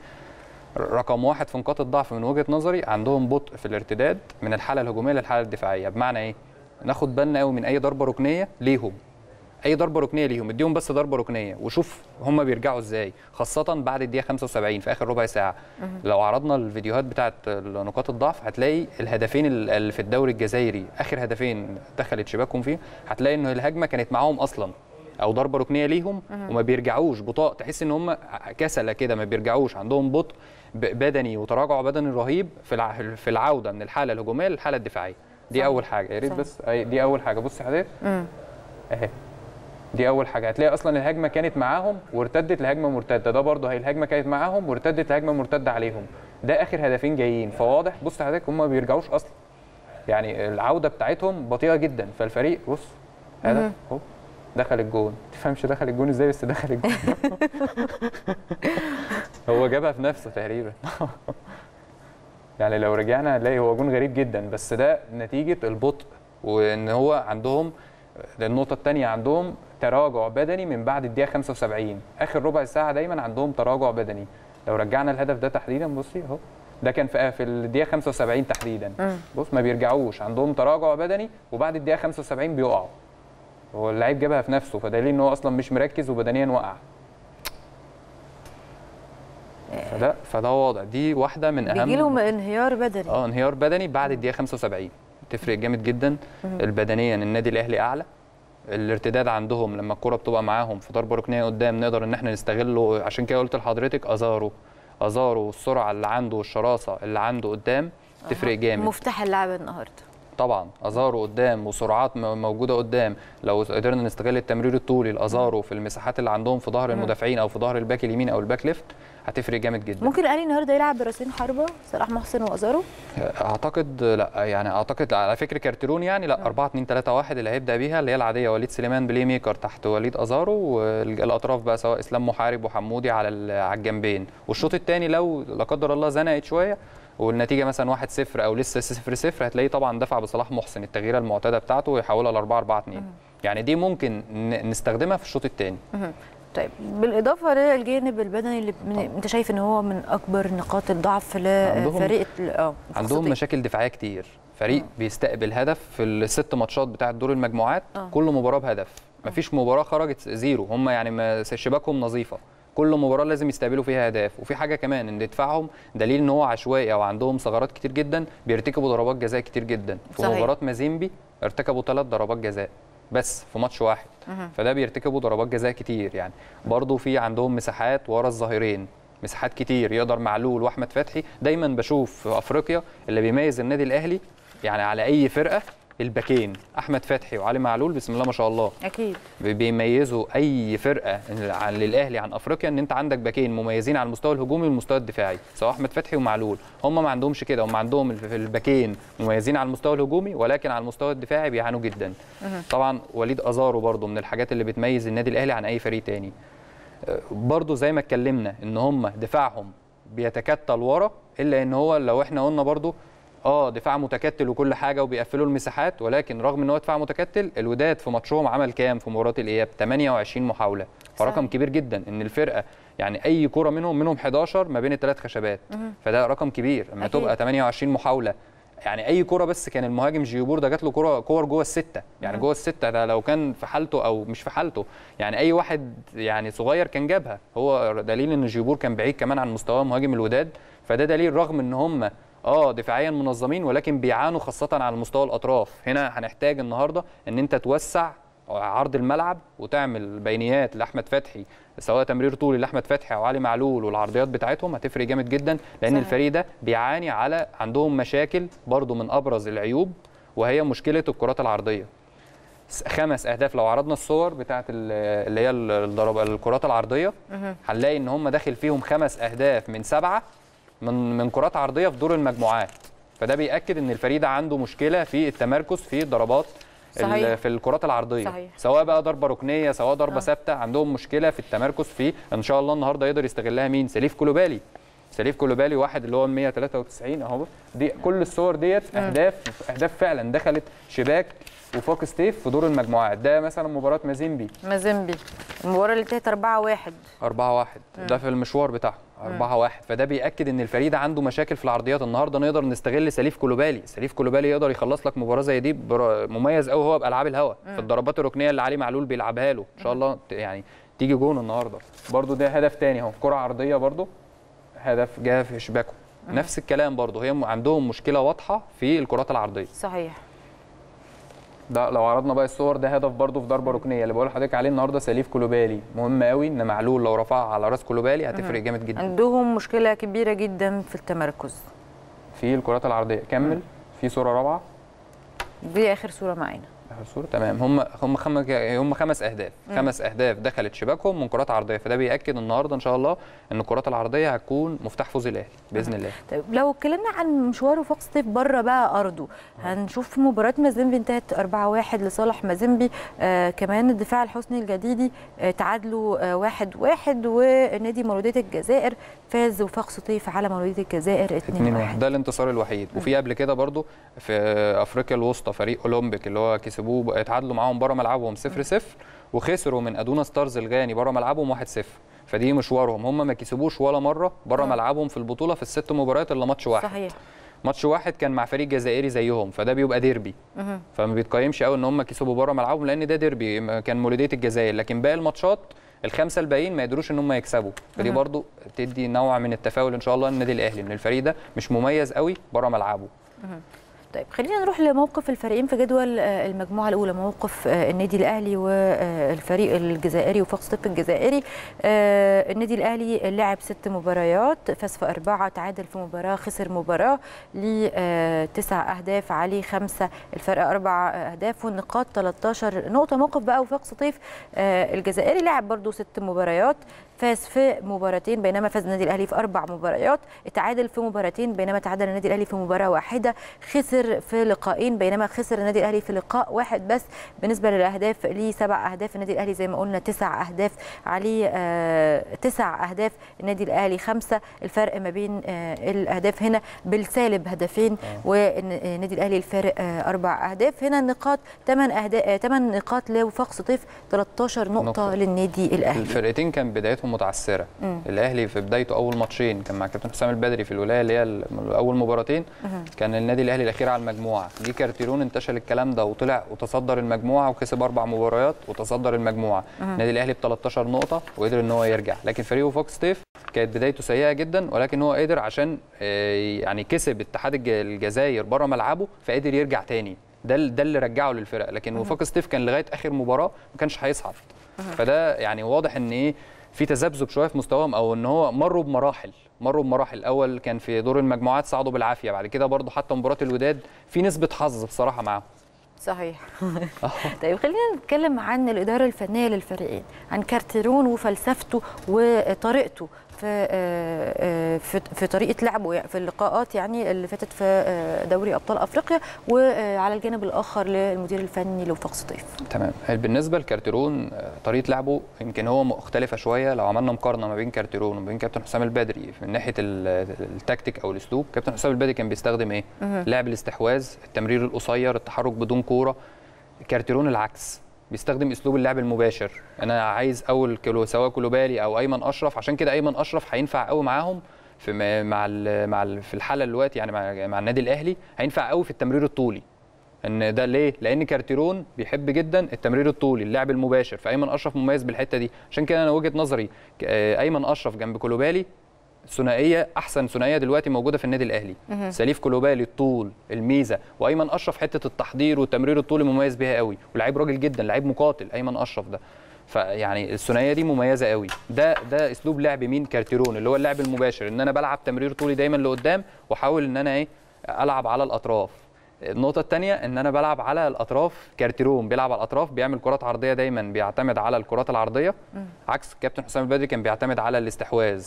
رقم واحد في نقاط الضعف من وجهه نظري عندهم بطء في الارتداد من الحاله الهجوميه للحاله الدفاعيه بمعنى ايه ناخد بالنا قوي من اي ضربه ركنيه ليهم اي ضربه ركنيه ليهم اديهم بس ضربه ركنيه وشوف هم بيرجعوا ازاي خاصه بعد الدقيقه 75 في اخر ربع ساعه لو عرضنا الفيديوهات بتاعه نقاط الضعف هتلاقي الهدفين ال- اللي في الدوري الجزائري اخر هدفين دخلت شباكهم فيه هتلاقي ان الهجمه كانت معاهم اصلا او ضربه ركنيه ليهم وما بيرجعوش بطاء تحس ان هم كسله كده ما بيرجعوش عندهم بطء ب- بدني وتراجع بدني رهيب في الع- في العوده من الحاله الهجوميه للحاله الدفاعيه دي صح. اول حاجه يا ريت صح. بس أي- دي اول حاجه بص حضرتك مم. اهي دي اول حاجه هتلاقي اصلا الهجمه كانت معاهم وارتدت لهجمه مرتده ده برضه هي الهجمه كانت معاهم وارتدت لهجمه مرتده عليهم ده اخر هدفين جايين فواضح بص حضرتك هم ما بيرجعوش اصلا يعني العوده بتاعتهم بطيئه جدا فالفريق بص هدف مهم. اهو دخل الجون ما تفهمش دخل الجون ازاي بس دخل الجون هو جابها في نفسه تقريبا يعني لو رجعنا هنلاقي هو جون غريب جدا بس ده نتيجه البطء وان هو عندهم النقطه الثانيه عندهم تراجع بدني من بعد الدقيقه 75 اخر ربع ساعه دايما عندهم تراجع بدني لو رجعنا الهدف ده تحديدا بصي اهو ده كان في في الدقيقه 75 تحديدا مم. بص ما بيرجعوش عندهم تراجع بدني وبعد الدقيقه 75 بيقعوا هو اللعيب جابها في نفسه فدليل ان هو اصلا مش مركز وبدنيا وقع فده فده واضح دي واحده من اهم بيجي لهم انهيار بدني اه انهيار بدني بعد الدقيقه 75 تفرق جامد جدا البدنيا النادي الاهلي اعلى الارتداد عندهم لما الكره بتبقى معاهم في ضربه ركنيه قدام نقدر ان احنا نستغله عشان كده قلت لحضرتك ازارو ازارو والسرعه اللي عنده والشراسه اللي عنده قدام تفرق جامد مفتاح اللعب النهارده طبعا ازارو قدام وسرعات م- موجوده قدام لو قدرنا نستغل التمرير الطولي لازارو في المساحات اللي عندهم في ظهر المدافعين او في ظهر الباك اليمين او الباك ليفت هتفرق جامد جدا ممكن الاهلي النهارده يلعب براسين حربه صلاح محسن وازارو اعتقد لا يعني اعتقد على فكره كارتيرون يعني لا 4 2 3 1 اللي هيبدا بيها اللي هي العاديه وليد سليمان بلاي ميكر تحت وليد ازارو والاطراف بقى سواء اسلام محارب وحمودي على ال- على الجنبين والشوط الثاني لو لا قدر الله زنقت شويه والنتيجه مثلا 1 0 او لسه 0 0 هتلاقيه طبعا دفع بصلاح محسن التغييره المعتاده بتاعته ويحولها ل 4 4 2 يعني دي ممكن ن- نستخدمها في الشوط الثاني مهم. طيب بالاضافه للجانب البدني اللي من... انت شايف ان هو من اكبر نقاط الضعف عندهم- لفريق ال- اه عندهم الخطيب. مشاكل دفاعيه كتير فريق بيستقبل هدف في الست ماتشات بتاعه دور المجموعات آه. كل مباراه بهدف مفيش مباراه خرجت زيرو هم يعني ما شباكهم نظيفه كل مباراه لازم يستقبلوا فيها اهداف وفي حاجه كمان ان دفاعهم دليل ان هو عشوائي او عندهم ثغرات كتير جدا بيرتكبوا ضربات جزاء كتير جدا في صحيح. مباراه مازيمبي ارتكبوا ثلاث ضربات جزاء بس في ماتش واحد فده بيرتكبوا ضربات جزاء كتير يعني برضو في عندهم مساحات ورا الظهيرين مساحات كتير يقدر معلول واحمد فتحي دايما بشوف في افريقيا اللي بيميز النادي الاهلي يعني على اي فرقه الباكين احمد فتحي وعلي معلول بسم الله ما شاء الله اكيد بي- بيميزوا اي فرقه عن للاهلي عن افريقيا ان انت عندك باكين مميزين على المستوى الهجومي والمستوى الدفاعي سواء احمد فتحي ومعلول هم ما عندهمش كده هم عندهم الف- الباكين مميزين على المستوى الهجومي ولكن على المستوى الدفاعي بيعانوا جدا طبعا وليد ازارو برضو من الحاجات اللي بتميز النادي الاهلي عن اي فريق تاني آه، برضو زي ما اتكلمنا ان هم دفاعهم بيتكتل ورا الا ان هو لو احنا قلنا برضو اه دفاع متكتل وكل حاجه وبيقفلوا المساحات ولكن رغم ان هو دفاع متكتل الوداد في ماتشهم عمل كام في مباراه الاياب 28 محاوله فرقم صحيح. كبير جدا ان الفرقه يعني اي كره منهم منهم 11 ما بين الثلاث خشبات فده رقم كبير اما أكيد. تبقى 28 محاوله يعني اي كره بس كان المهاجم جيوبور ده جات له كره كور جوه السته يعني جوه السته ده لو كان في حالته او مش في حالته يعني اي واحد يعني صغير كان جابها هو دليل ان جيوبور كان بعيد كمان عن مستوى مهاجم الوداد فده دليل رغم ان هم اه دفاعيا منظمين ولكن بيعانوا خاصه على مستوى الاطراف هنا هنحتاج النهارده ان انت توسع عرض الملعب وتعمل بينيات لاحمد فتحي سواء تمرير طولي لاحمد فتحي او علي معلول والعرضيات بتاعتهم هتفرق جامد جدا لان صحيح. الفريق ده بيعاني على عندهم مشاكل برضو من ابرز العيوب وهي مشكله الكرات العرضيه س- خمس اهداف لو عرضنا الصور بتاعت ال- اللي هي ال- الضرب الكرات العرضيه هنلاقي ان هم داخل فيهم خمس اهداف من سبعه من من كرات عرضيه في دور المجموعات فده بياكد ان الفريق ده عنده مشكله في التمركز في الضربات ال- صحيح. في الكرات العرضيه صحيح. سواء بقى ضربه ركنيه سواء ضربه آه. ثابته عندهم مشكله في التمركز في ان شاء الله النهارده يقدر يستغلها مين سليف كولوبالي سليف كولوبالي واحد اللي هو ال 193 اهو دي كل الصور ديت اهداف اهداف فعلا دخلت شباك وفوق ستيف في دور المجموعات ده مثلا مباراه مازيمبي مازيمبي المباراه اللي انتهت 4 1 4 1 ده في المشوار بتاعهم 4 1 فده بياكد ان الفريق ده عنده مشاكل في العرضيات النهارده نقدر نستغل سليف كولوبالي سليف كولوبالي يقدر يخلص لك مباراه زي دي بر- مميز قوي هو بالعاب الهوا في الضربات الركنيه اللي علي معلول بيلعبها له ان شاء الله ت- يعني تيجي جون النهارده برده ده هدف تاني اهو كره عرضيه برده هدف جه في شباكه نفس الكلام برده هي م- عندهم مشكله واضحه في الكرات العرضيه صحيح ده لو عرضنا بقى الصور ده هدف برده في ضربه ركنيه اللي بقول لحضرتك عليه النهارده سليف كولوبالي مهم قوي ان معلول لو رفعها على راس كولوبالي هتفرق جامد جدا عندهم مشكله كبيره جدا في التمركز في الكرات العرضيه كمل في صوره رابعه دي اخر صوره معانا الصورة تمام هم هم خم... هم خمس اهداف خمس اهداف دخلت شباكهم من كرات عرضيه فده بياكد النهارده ان شاء الله ان الكرات العرضيه هتكون مفتاح فوز الاهلي باذن الله طيب لو اتكلمنا عن مشواره فوق سطيف بره بقى ارضه هنشوف في مباراه مازيمبي انتهت 4-1 لصالح مازيمبي آه كمان الدفاع الحسني الجديدي آه تعادلوا 1-1 واحد واحد ونادي مولوديه الجزائر فاز وفاق سطيف على مولوديه الجزائر 2-1 ده الانتصار الوحيد وفي قبل كده برضو في افريقيا الوسطى فريق اولمبيك اللي هو كسبوه اتعادلوا معاهم بره ملعبهم 0-0 وخسروا من ادونا ستارز الغاني بره ملعبهم 1-0 فدي مشوارهم هم ما كسبوش ولا مره بره ملعبهم في البطوله في الست مباريات الا ماتش واحد صحيح ماتش واحد كان مع فريق جزائري زيهم فده بيبقى ديربي فما بيتقيمش قوي ان هم كسبوا بره ملعبهم لان ده ديربي كان مولوديه الجزائر لكن باقي الماتشات الخمسه الباقيين ما يقدروش ان هم يكسبوا فدي برضو تدي نوع من التفاؤل ان شاء الله النادي الاهلي ان الفريق ده مش مميز قوي بره ملعبه طيب خلينا نروح لموقف الفريقين في جدول المجموعه الاولى موقف النادي الاهلي والفريق الجزائري وفاق سطيف الجزائري النادي الاهلي لعب ست مباريات فاز في اربعه تعادل في مباراه خسر مباراه ليه تسع اهداف عليه خمسه الفرق اربع اهداف والنقاط 13 نقطه موقف بقى وفاق سطيف الجزائري لعب برضو ست مباريات فاز في مباراتين بينما فاز النادي الاهلي في اربع مباريات اتعادل في مباراتين بينما تعادل النادي الاهلي في مباراه واحده خسر في لقاءين بينما خسر النادي الاهلي في لقاء واحد بس بالنسبه للاهداف ليه سبع اهداف النادي الاهلي زي ما قلنا تسع اهداف عليه آه تسع اهداف النادي الاهلي خمسه الفرق ما بين آه الاهداف هنا بالسالب هدفين والنادي الاهلي الفارق آه اربع اهداف هنا النقاط ثمان اهداف ثمان نقاط لوفاق سطيف 13 نقطه, نقطة. للنادي الاهلي الفرقتين كان بدايتهم متعثره مم. الاهلي في بدايته اول ماتشين كان مع كابتن حسام البدري في الولايه اللي هي اول مباراتين مم. كان النادي الاهلي الاخير على المجموعه جه كارتيرون انتشل الكلام ده وطلع وتصدر المجموعه وكسب اربع مباريات وتصدر المجموعه النادي الاهلي ب 13 نقطه وقدر ان هو يرجع لكن فريقه فوكس ستيف كانت بدايته سيئه جدا ولكن هو قدر عشان يعني كسب اتحاد الجزائر بره ملعبه فقدر يرجع تاني ده ده اللي رجعه للفرق لكن وفاق ستيف كان لغايه اخر مباراه ما كانش هيصعد فده يعني واضح ان ايه في تذبذب شويه في مستواهم او ان هو مروا بمراحل مروا بمراحل الاول كان في دور المجموعات صعدوا بالعافيه بعد كده برضه حتى مباراه الوداد في نسبه حظ بصراحه معاهم صحيح طيب خلينا نتكلم عن الاداره الفنيه للفريقين عن كارتيرون وفلسفته وطريقته في في في طريقه لعبه في اللقاءات يعني اللي فاتت في دوري ابطال افريقيا وعلى الجانب الاخر للمدير الفني لوفاق سطيف تمام بالنسبه لكارتيرون طريقه لعبه يمكن هو مختلفه شويه لو عملنا مقارنه ما بين كارتيرون وما بين كابتن حسام البدري من ناحيه التكتيك او الاسلوب كابتن حسام البدري كان بيستخدم ايه لعب الاستحواذ التمرير القصير التحرك بدون كوره كارتيرون العكس بيستخدم اسلوب اللعب المباشر انا عايز اول كيلو سواء كلوبالي او ايمن اشرف عشان كده ايمن اشرف هينفع قوي معاهم في مع ال مع ال في الحاله دلوقتي يعني مع, مع النادي الاهلي هينفع قوي في التمرير الطولي ان ده ليه لان كارتيرون بيحب جدا التمرير الطولي اللعب المباشر فايمن اشرف مميز بالحته دي عشان كده انا وجهه نظري ايمن اشرف جنب كلوبالي ثنائيه احسن ثنائيه دلوقتي موجوده في النادي الاهلي سليف كلوبالي الطول الميزه وايمن اشرف حته التحضير والتمرير الطولي مميز بيها قوي ولاعيب راجل جدا لعيب مقاتل ايمن اشرف ده فيعني الثنائيه دي مميزه قوي ده ده اسلوب لعب مين كارتيرون اللي هو اللعب المباشر ان انا بلعب تمرير طولي دايما لقدام واحاول ان انا ايه العب على الاطراف النقطة الثانية إن أنا بلعب على الأطراف كارتيرون بيلعب على الأطراف بيعمل كرات عرضية دايما بيعتمد على الكرات العرضية م. عكس كابتن حسام البدري كان بيعتمد على الاستحواذ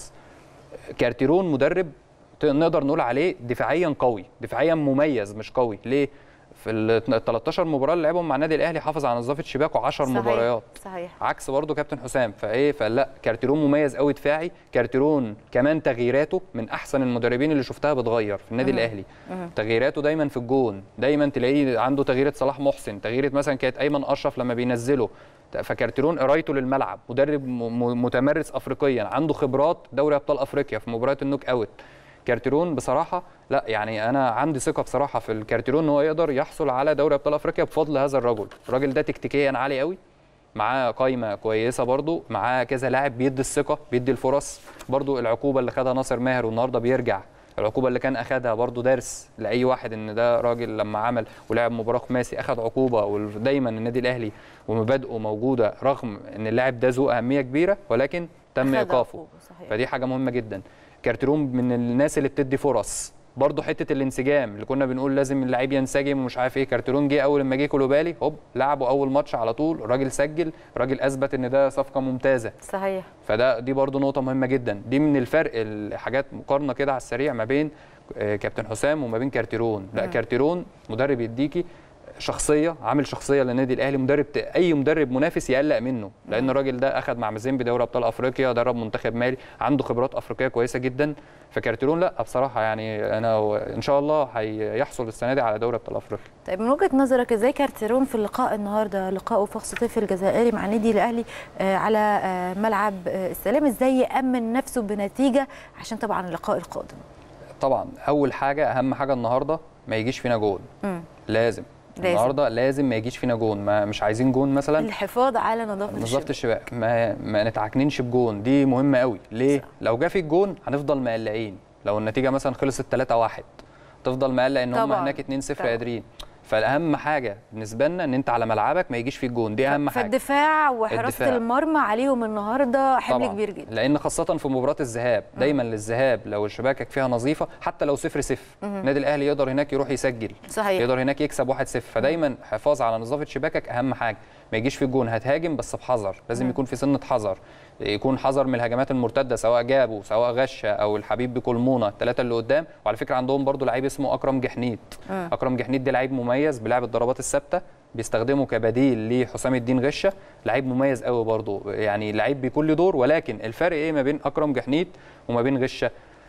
كارتيرون مدرب نقدر نقول عليه دفاعيا قوي دفاعيا مميز مش قوي ليه في ال 13 مباراه اللي لعبهم مع النادي الاهلي حافظ على نظافه شباكه 10 صحيح. مباريات صحيح عكس برضه كابتن حسام فايه فلا كارتيرون مميز قوي دفاعي كارتيرون كمان تغييراته من احسن المدربين اللي شفتها بتغير في النادي مم. الاهلي مم. تغييراته دايما في الجون دايما تلاقيه عنده تغييره صلاح محسن تغييره مثلا كانت ايمن اشرف لما بينزله فكارتيرون قرايته للملعب مدرب م- م- متمرس افريقيا عنده خبرات دوري ابطال افريقيا في مباريات النوك اوت كارتيرون بصراحه لا يعني انا عندي ثقه بصراحه في الكارتيرون ان هو يقدر يحصل على دوري ابطال افريقيا بفضل هذا الرجل الراجل ده تكتيكيا عالي قوي معاه قايمه كويسه برضو معاه كذا لاعب بيدي الثقه بيدي الفرص برضو العقوبه اللي خدها ناصر ماهر والنهارده بيرجع العقوبه اللي كان اخدها برضو درس لاي واحد ان ده راجل لما عمل ولعب مباراه خماسي اخد عقوبه ودايما النادي الاهلي ومبادئه موجوده رغم ان اللاعب ده ذو اهميه كبيره ولكن تم خد ايقافه عقوبة، صحيح. فدي حاجه مهمه جدا كارتيرون من الناس اللي بتدي فرص برضه حته الانسجام اللي كنا بنقول لازم اللعيب ينسجم ومش عارف ايه كارتيرون جه اول ما جه كولوبالي هوب لعبوا اول ماتش على طول الراجل سجل الراجل اثبت ان ده صفقه ممتازه صحيح فده دي برضو نقطة مهمة جدا دي من الفرق الحاجات مقارنة كده على السريع ما بين آه، كابتن حسام وما بين كارتيرون لا كارتيرون مدرب يديكي شخصية عامل شخصية للنادي الأهلي مدرب ت- أي مدرب منافس يقلق منه لأن الراجل ده أخد مع مازيمبي دوري أبطال أفريقيا درب منتخب مالي عنده خبرات أفريقية كويسة جدا فكارتيرون لا بصراحة يعني أنا و- إن شاء الله هيحصل السنة دي على دوري أبطال أفريقيا طيب من وجهه نظرك ازاي كارتيرون في اللقاء النهارده لقائه فخ سطيف الجزائري مع النادي الاهلي آه، على آه، ملعب آه، السلام ازاي يامن نفسه بنتيجه عشان طبعا اللقاء القادم طبعا أول حاجة أهم حاجة النهاردة ما يجيش فينا جول مم. لازم لازم. النهارده لازم ما يجيش فينا جون ما مش عايزين جون مثلا الحفاظ على نظافه نظافه الشباك الشباك ما ما نتعكننش بجون دي مهمه قوي ليه لو جه في الجون هنفضل مقلقين لو النتيجه مثلا خلصت 3 1 تفضل مقلق ان هم طبعاً. هناك 2 0 طبعاً. قادرين فالاهم حاجه بالنسبه لنا ان انت على ملعبك ما يجيش في الجون دي اهم حاجه فالدفاع وحراسه الدفاع. المرمى عليهم النهارده حمل طبعاً. كبير جدا لان خاصه في مباراه الذهاب دايما للذهاب لو شباكك فيها نظيفه حتى لو 0 0 النادي الاهلي يقدر هناك يروح يسجل صحيح يقدر هناك يكسب 1 0 فدايما حفاظ على نظافه شباكك اهم حاجه ما يجيش في الجون هتهاجم بس بحذر لازم يكون في سنه حذر يكون حذر من الهجمات المرتده سواء جابوا سواء غشه او الحبيب بكلمونه الثلاثه اللي قدام وعلى فكره عندهم برضو لعيب اسمه اكرم جحنيت اكرم جحنيت ده لعيب مميز بيلعب الضربات الثابته بيستخدمه كبديل لحسام الدين غشه لعيب مميز قوي برضو يعني لعيب بيكون له دور ولكن الفرق ايه ما بين اكرم جحنيت وما بين غشه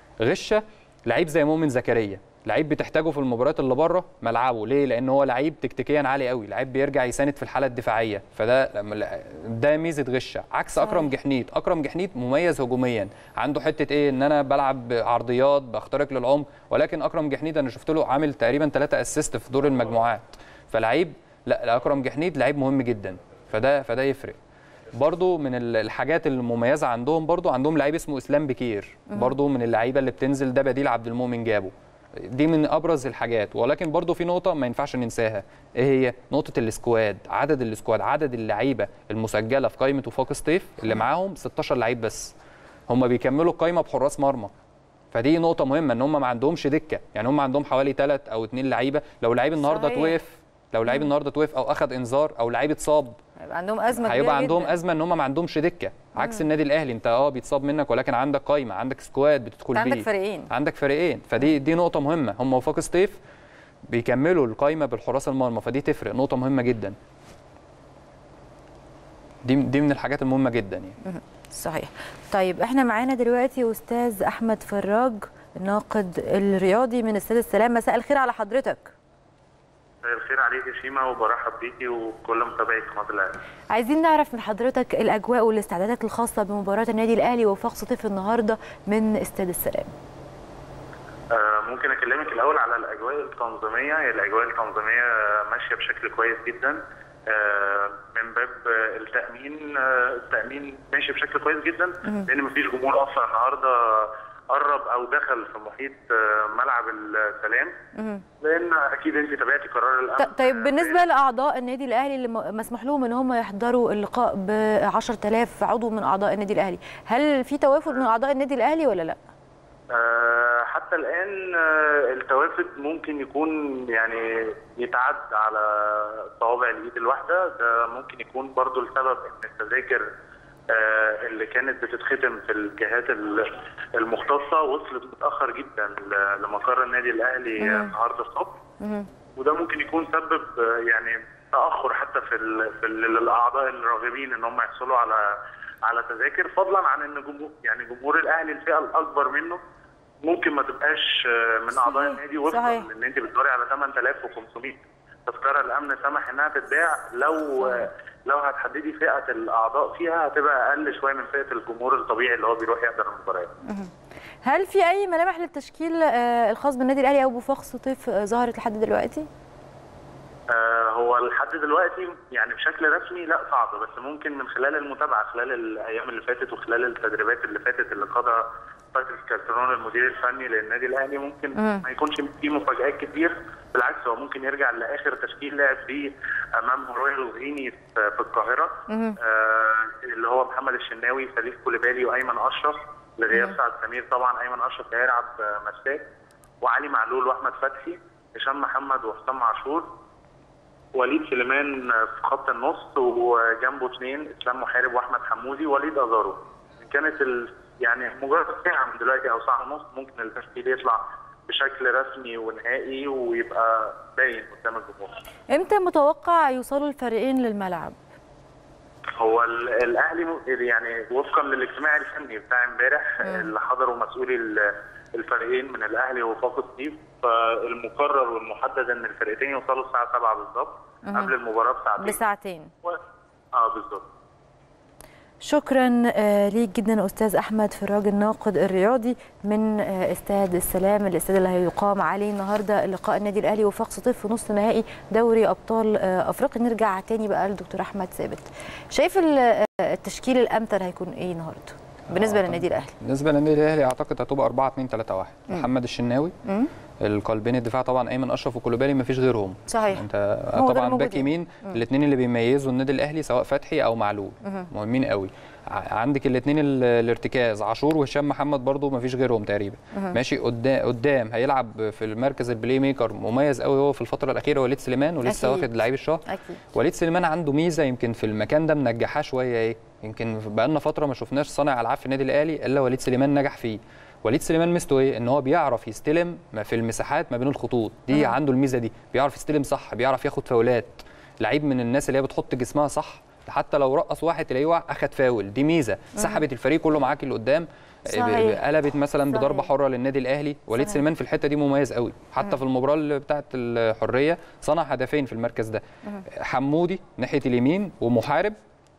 غشه لعيب زي مؤمن زكريا لعيب بتحتاجه في المباريات اللي بره ملعبه ليه لان هو لعيب تكتيكيا عالي قوي لعيب بيرجع يساند في الحاله الدفاعيه فده لما- ده ميزه غشه عكس صحيح. اكرم جحنيت اكرم جحنيت مميز هجوميا عنده حته ايه ان انا بلعب عرضيات بخترق للعمق ولكن اكرم جحنيت انا شفت له عامل تقريبا ثلاثة اسيست في دور المجموعات فلعيب لا لا، اكرم جحنيت لعيب مهم جدا فده فده يفرق برضو من ال- الحاجات المميزه عندهم برضو عندهم لعيب اسمه اسلام بكير برضو من اللعيبه اللي بتنزل ده بديل عبد المؤمن جابه دي من ابرز الحاجات ولكن برضو في نقطه ما ينفعش ننساها ايه هي نقطه السكواد عدد السكواد عدد اللعيبه المسجله في قائمه وفاق سطيف اللي معاهم 16 لعيب بس هم بيكملوا القائمه بحراس مرمى فدي نقطة مهمة ان هم ما عندهمش دكة، يعني هم عندهم حوالي ثلاث او اثنين لعيبة، لو لعيب النهارده صحيح. توقف لو لعيب النهارده توقف او اخذ انذار او لعيب اتصاب هيبقى عندهم ازمه كبيره هيبقى عندهم جدا. ازمه ان هم ما عندهمش دكه عكس النادي الاهلي انت اه بيتصاب منك ولكن عندك قايمه عندك سكواد بتدخل انت بيه عندك فريقين عندك فريقين فدي دي نقطه مهمه هم وفاق سطيف بيكملوا القايمه بالحراس المرمى فدي تفرق نقطه مهمه جدا دي دي من الحاجات المهمه جدا يعني صحيح طيب احنا معانا دلوقتي استاذ احمد فراج الناقد الرياضي من استاد السلام مساء الخير على حضرتك مساء الخير عليك يا شيماء وبرحب بيكي وكل متابعي قناه الاهلي. عايزين نعرف من حضرتك الاجواء والاستعدادات الخاصه بمباراه النادي الاهلي ووفاق سطيف النهارده من استاد السلام آه، ممكن اكلمك الاول على الاجواء التنظيميه، هي الاجواء التنظيميه ماشيه بشكل كويس جدا. آه، من باب آه، التامين آه، التامين ماشي بشكل كويس جدا لان مفيش جمهور اصلا النهارده قرب او دخل في محيط آه، ملعب السلام لان اكيد انت تابعتي قرار الامن ط- طيب بالنسبه لاعضاء النادي الاهلي اللي م- مسموح لهم ان هم يحضروا اللقاء ب 10000 عضو من اعضاء النادي الاهلي هل في توافد من اعضاء النادي الاهلي ولا لا آه، حتى الآن آه، التوافد ممكن يكون يعني يتعد على صوابع الإيد الواحدة ده ممكن يكون برضو السبب إن التذاكر آه، اللي كانت بتتختم في الجهات ال- المختصة وصلت متأخر جدا ل- لمقر النادي الأهلي آه، النهاردة الصبح وده ممكن يكون سبب آه، يعني تاخر حتى في ال في ال الاعضاء الراغبين ان هم يحصلوا على على تذاكر فضلا عن ان جمهور يعني جمهور الاهلي الفئه الاكبر منه ممكن ما تبقاش آه، من اعضاء صحيح، النادي وفقا صحيح. ان انت بتدوري على 8500 تذكره الامن سمح انها تتباع لو آه، لو هتحددي فئه الاعضاء فيها هتبقى اقل شويه من فئه الجمهور الطبيعي اللي هو بيروح يحضر المباريات هل في اي ملامح للتشكيل آه، الخاص بالنادي الاهلي او بوفاق سطيف آه، ظهرت لحد دلوقتي آه، هو لحد دلوقتي يعني بشكل رسمي لا صعب بس ممكن من خلال المتابعه خلال الايام اللي فاتت وخلال التدريبات اللي فاتت اللي قادها باتريس كارترون المدير الفني للنادي الاهلي ممكن مم. ما يكونش فيه مفاجات كتير بالعكس هو ممكن يرجع لاخر تشكيل لعب فيه امام رويال الغيني في في القاهره مهم. آه اللي هو محمد الشناوي سليف كوليبالي وايمن اشرف لغياب سعد سمير طبعا ايمن اشرف هيلعب آه، مساك وعلي معلول واحمد فتحي هشام محمد وحسام عاشور وليد سليمان في خط النص وجنبه اثنين اسلام محارب واحمد حمودي ووليد ازارو إن كانت ال... يعني مجرد ساعه من دلوقتي او ساعه ونص ممكن التشكيل يطلع بشكل رسمي ونهائي ويبقى باين قدام الجمهور امتى متوقع يوصلوا الفريقين للملعب هو ال- الاهلي م- يعني وفقا للاجتماع الفني بتاع امبارح اللي حضروا مسؤولي ال- الفريقين من الاهلي وفاق الصيف فالمقرر والمحدد ان الفرقتين يوصلوا الساعه 7 بالظبط قبل المباراه بساعتين بساعتين و... اه بالظبط شكرا آه، ليك جدا استاذ احمد فراج الناقد الرياضي من آه، استاد السلام الاستاد اللي هيقام عليه النهارده لقاء النادي الاهلي وفاق سطيف في نصف نهائي دوري ابطال آه، افريقيا نرجع تاني بقى للدكتور احمد ثابت شايف ال- آه، التشكيل الامثل هيكون ايه النهارده بالنسبه أعتقد- للنادي الاهلي بالنسبه للنادي الاهلي اعتقد هتبقى 4 2 3 1 محمد الشناوي مم. القلبين الدفاع طبعا ايمن اشرف وكولوبالي مفيش غيرهم صحيح انت هو ده طبعا الموجود باك يمين الاثنين اللي بيميزوا النادي الاهلي سواء فتحي او معلول مهمين قوي ع- عندك الاثنين الارتكاز عاشور وهشام محمد برضو مفيش غيرهم تقريبا ماشي قدام قدام هيلعب في المركز البلاي ميكر مميز قوي هو في الفتره الاخيره وليد سليمان ولسه أكيد. واخد لعيب الشهر اكيد وليد سليمان عنده ميزه يمكن في المكان ده منجحاه شويه ايه يمكن بقالنا فتره ما شفناش صانع العاب في النادي الاهلي الا وليد سليمان نجح فيه وليد سليمان ميزته ايه ان هو بيعرف يستلم ما في المساحات ما بين الخطوط دي عنده الميزه دي بيعرف يستلم صح بيعرف ياخد فاولات لعيب من الناس اللي هي بتحط جسمها صح حتى لو رقص واحد تلاقيه وقع اخد فاول دي ميزه سحبت الفريق كله معاك اللي قدام صحيح. قلبت مثلا صحيح. بضربه حره للنادي الاهلي وليد صحيح. سليمان في الحته دي مميز قوي حتى في المباراه اللي بتاعه الحريه صنع هدفين في المركز ده حمودي ناحيه اليمين ومحارب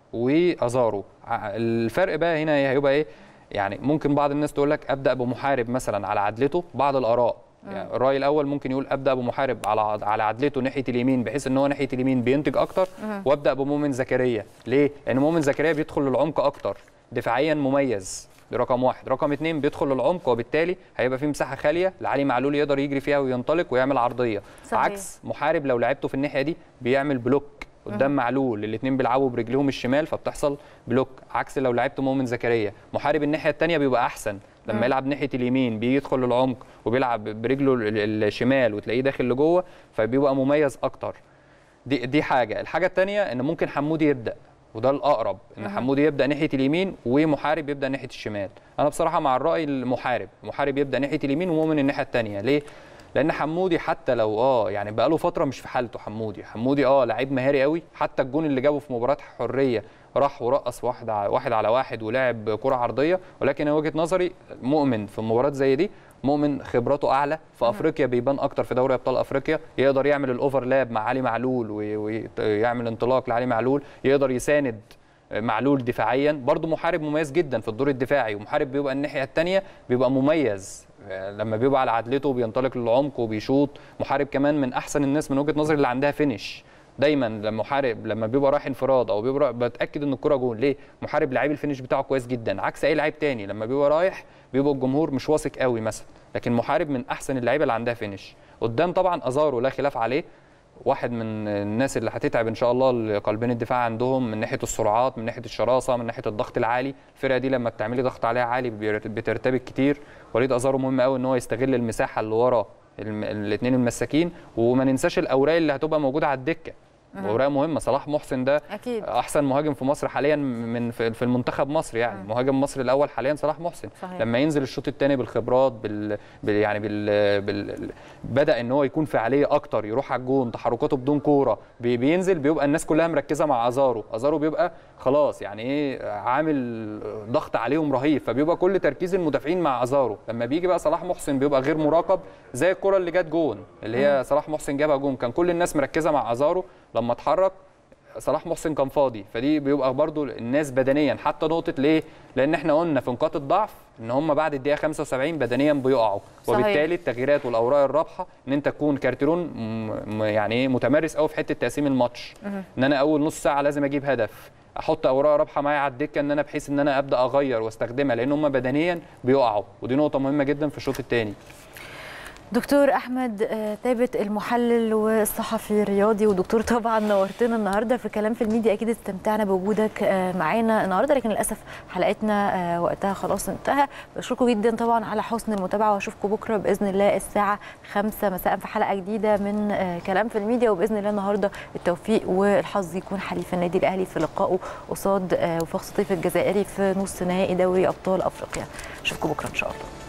وازارو ع- الفرق بقى هنا إيه؟ هيبقى ايه يعني ممكن بعض الناس تقول لك ابدا بمحارب مثلا على عدلته بعض الاراء يعني الراي الاول ممكن يقول ابدا بمحارب على عض- على عدلته ناحيه اليمين بحيث ان هو ناحيه اليمين بينتج اكتر وابدا بمؤمن زكريا ليه لان مؤمن زكريا بيدخل للعمق اكتر دفاعيا مميز دي رقم واحد رقم اتنين بيدخل للعمق وبالتالي هيبقى في مساحه خاليه لعلي معلول يقدر يجري فيها وينطلق ويعمل عرضيه صحيح. عكس محارب لو لعبته في الناحيه دي بيعمل بلوك قدام معلول الاثنين بيلعبوا برجلهم الشمال فبتحصل بلوك عكس لو لعبت مؤمن زكريا محارب الناحيه الثانيه بيبقى احسن لما يلعب ناحيه اليمين بيدخل للعمق وبيلعب برجله ال- ال- الشمال وتلاقيه داخل لجوه فبيبقى مميز اكتر دي دي حاجه الحاجه الثانيه ان ممكن حمودي يبدا وده الاقرب ان حمودي يبدا ناحيه اليمين ومحارب يبدا ناحيه الشمال انا بصراحه مع الراي المحارب محارب يبدا ناحيه اليمين ومؤمن الناحيه الثانيه ليه لان حمودي حتى لو اه يعني بقاله فتره مش في حالته حمودي حمودي اه لعيب مهاري قوي حتى الجون اللي جابه في مباراه حريه راح ورقص واحد على واحد على واحد ولعب كره عرضيه ولكن أنا وجهه نظري مؤمن في مباراه زي دي مؤمن خبراته اعلى في افريقيا بيبان اكتر في دوري ابطال افريقيا يقدر يعمل الاوفرلاب مع علي معلول وي- ويعمل انطلاق لعلي معلول يقدر يساند معلول دفاعيا برضه محارب مميز جدا في الدور الدفاعي ومحارب بيبقى الناحيه الثانيه بيبقى مميز لما بيبقى على عدلته بينطلق للعمق وبيشوط محارب كمان من احسن الناس من وجهه نظري اللي عندها فينش دايما لما محارب لما بيبقى رايح انفراد او بيبقى بتاكد ان الكره جون ليه محارب لعيب الفينش بتاعه كويس جدا عكس اي لعيب تاني لما بيبقى رايح بيبقى الجمهور مش واثق قوي مثلا لكن محارب من احسن اللعيبه اللي عندها فينش قدام طبعا ازارو لا خلاف عليه واحد من الناس اللي هتتعب ان شاء الله قلبين الدفاع عندهم من ناحيه السرعات من ناحيه الشراسه من ناحيه الضغط العالي الفرقه دي لما بتعملي ضغط عليها عالي بيرت- بترتبك كتير وليد ازارو مهم قوي ان هو يستغل المساحه اللي ورا الاثنين المساكين وما ننساش الاوراق اللي هتبقى موجوده على الدكه اوراق مهمه صلاح محسن ده اكيد احسن مهاجم في مصر حاليا من في في المنتخب مصر يعني مهاجم مصر الاول حاليا صلاح محسن صحيح. لما ينزل الشوط الثاني بالخبرات بال, بال يعني بال, بال بدا ان هو يكون فعاليه اكتر يروح على الجون تحركاته بدون كوره بي بينزل بيبقى الناس كلها مركزه مع ازارو ازارو بيبقى خلاص يعني ايه عامل ضغط عليهم رهيب فبيبقى كل تركيز المدافعين مع ازارو لما بيجي بقى صلاح محسن بيبقى غير مراقب زي الكره اللي جت جون اللي هي صلاح محسن جابها جون كان كل الناس مركزه مع ازارو لما اتحرك صلاح محسن كان فاضي فدي بيبقى برضو الناس بدنيا حتى نقطه ليه لان احنا قلنا في نقاط الضعف ان هم بعد الدقيقه 75 بدنيا بيقعوا صحيح. وبالتالي التغييرات والاوراق الرابحه ان انت تكون كارتيرون م- م- يعني ايه متمرس قوي في حته تقسيم الماتش ان انا اول نص ساعه لازم اجيب هدف احط اوراق رابحه معايا على الدكه ان انا بحيث ان انا ابدا اغير واستخدمها لان هم بدنيا بيقعوا ودي نقطه مهمه جدا في الشوط الثاني دكتور احمد آه، ثابت المحلل والصحفي الرياضي ودكتور طبعا نورتنا النهارده في كلام في الميديا اكيد استمتعنا بوجودك آه، معانا النهارده لكن للاسف حلقتنا آه، وقتها خلاص انتهى بشكركم جدا طبعا على حسن المتابعه واشوفكم بكره باذن الله الساعه 5 مساء في حلقه جديده من آه، كلام في الميديا وباذن الله النهارده التوفيق والحظ يكون حليف النادي الاهلي في لقائه قصاد آه، وفاق سطيف الجزائري في نص نهائي دوري ابطال افريقيا اشوفكم بكره ان شاء الله